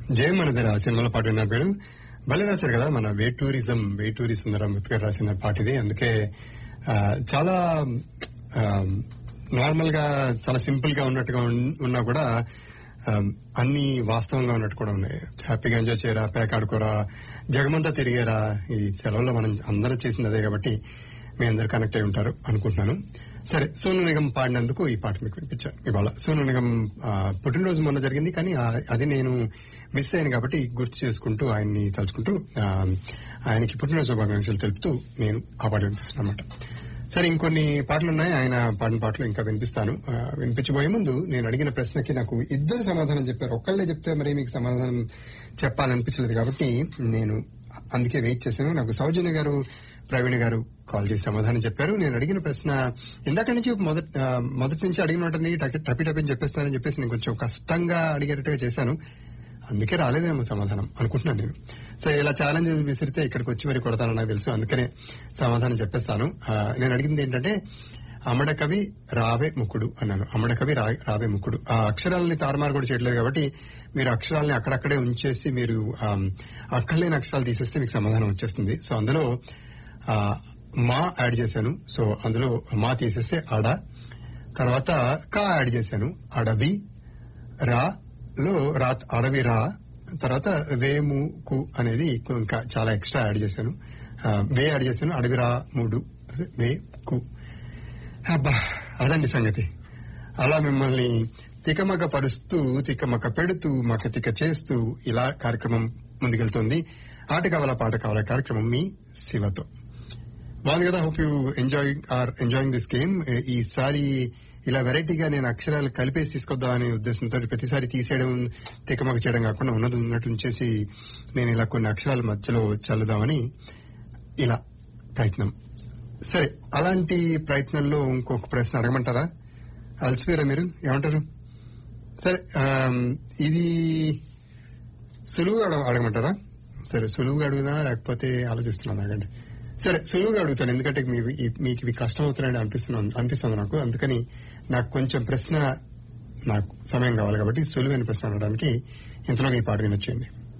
జయం మనదర సినిమాలో పాట విన్న పేరు భలే రాశారు కదా మన వే టూరిజం వే టూరి సుందర అంబేద్కర్ రాసిన పాట ఇది అందుకే ఆ, చాలా నార్మల్ గా చాలా సింపుల్ గా ఉన్నట్టుగా ఉన్- ఉన్నా కూడా ఆ, అన్ని వాస్తవంగా ఉన్నట్టు కూడా ఉన్నాయి హ్యాపీగా ఎంజాయ్ చేయరా పేక ఆడుకోరా జగమంతా తిరిగారా ఈ సెలవులో మనం అందరూ చేసింది అదే కాబట్టి మీ అందరు కనెక్ట్ అయి ఉంటారు అనుకుంటున్నాను సరే సోను నిగం పాడినందుకు ఈ పాట మీకు వినిపించాను ఇవాళ సోను నిగం ఆ, పుట్టినరోజు మొన్న జరిగింది కానీ ఆ- అది నేను మిస్ అయ్యాను కాబట్టి గుర్తు చేసుకుంటూ ఆయన్ని తలుచుకుంటూ ఆ, ఆయనకి పుట్టినరోజు శుభాకాంక్షలు తెలుపుతూ నేను ఆ పాట వినిపిస్తున్నాను అనమాట సరే ఇంకొన్ని పాటలు ఉన్నాయి ఆయన పాడిన పాటలు ఇంకా వినిపిస్తాను ఆ, వినిపించబోయే ముందు నేను అడిగిన ప్రశ్నకి నాకు ఇద్దరు సమాధానం చెప్పారు ఒక్కళ్ళే చెప్తే మరి మీకు సమాధానం చెప్పాలనిపించలేదు కాబట్టి నేను అందుకే వెయిట్ చేశాను నాకు సౌజన్య గారు ప్రవీణ్ గారు కాల్ చేసి సమాధానం చెప్పారు నేను అడిగిన ప్రశ్న ఇందాక నుంచి మొదటి ఆ, మొదటి నుంచి అడిగిన వాటిని టపి టపి టపి అని చెప్పేస్తానని చెప్పేసి నేను కొంచెం కష్టంగా అడిగేటట్టుగా చేశాను అందుకే రాలేదేమో సమాధానం అనుకుంటున్నాను నేను సరే ఇలా ఛాలెంజ్ విసిరితే ఇక్కడికి వచ్చి మరి కొడతానని నాకు తెలుసు అందుకనే సమాధానం చెప్పేస్తాను ఆ, నేను అడిగింది ఏంటంటే అమడ కవి రావే ముక్కుడు అన్నాను అమడ కవి రా- రావే ముక్కుడు ఆ అక్షరాలని తారుమారు కూడా చేయట్లేదు కాబట్టి మీరు అక్షరాలని అక్కడక్కడే ఉంచేసి మీరు ఆ, అక్కర్లేని అక్షరాలు తీసేస్తే మీకు సమాధానం వచ్చేస్తుంది సో అందులో ఆ, మా యాడ్ చేశాను సో అందులో మా తీసేస్తే ఆడ తర్వాత కా యాడ్ చేశాను అడవి రా లో రా అడవి రా తర్వాత వేముకు అనేది ఇంకా చాలా ఎక్స్ట్రా యాడ్ చేశాను ఆ, వే యాడ్ చేశాను అడవి రా మూడు అదే వే కు అబ్బా అదండి సంగతి అలా మిమ్మల్ని తికమక పరుస్తూ తికమక పెడుతూ మక తిక చేస్తూ ఇలా కార్యక్రమం ముందుకెళ్తుంది ఆట కావాలా పాట కావాలా కార్యక్రమం మీ శివతో బాగుంది కదా hope you enjoy are enjoying this game ఈసారి ఇలా వెరైటీగా నేను అక్షరాలు కలిపేసి తీసుకొద్దామనే ఉద్దేశంతో ప్రతిసారి తీసేయడం తికమక చేయడం కాకుండా ఉన్నది ఉన్నట్టు ఉంచేసి నేను ఇలా కొన్ని అక్షరాల మధ్యలో చల్లుదామని ఇలా ప్రయత్నం సరే అలాంటి ప్రయత్నంలో ఇంకొక ప్రశ్న అడగమంటారా అలసిపోయారా మీరు ఏమంటారు సరే ఆమ్, ఇది సులువుగా అడగ- అడగమంటారా సరే సులువుగా అడుగునా లేకపోతే ఆలోచిస్తున్నాను ఆగండి సరే సులువుగా అడుగుతాను ఎందుకంటే మీ- ఈ- మీకు ఇవి కష్టం అవుతున్నాయని అనిపిస్తున్నాను అనిపిస్తుంది నాకు అందుకని నాకు కొంచెం ప్రశ్న నాకు సమయం కావాలి కాబట్టి సులువైన ప్రశ్న అడగడానికి ఇంతలోగా ఈ పాట వినొచ్చేయండి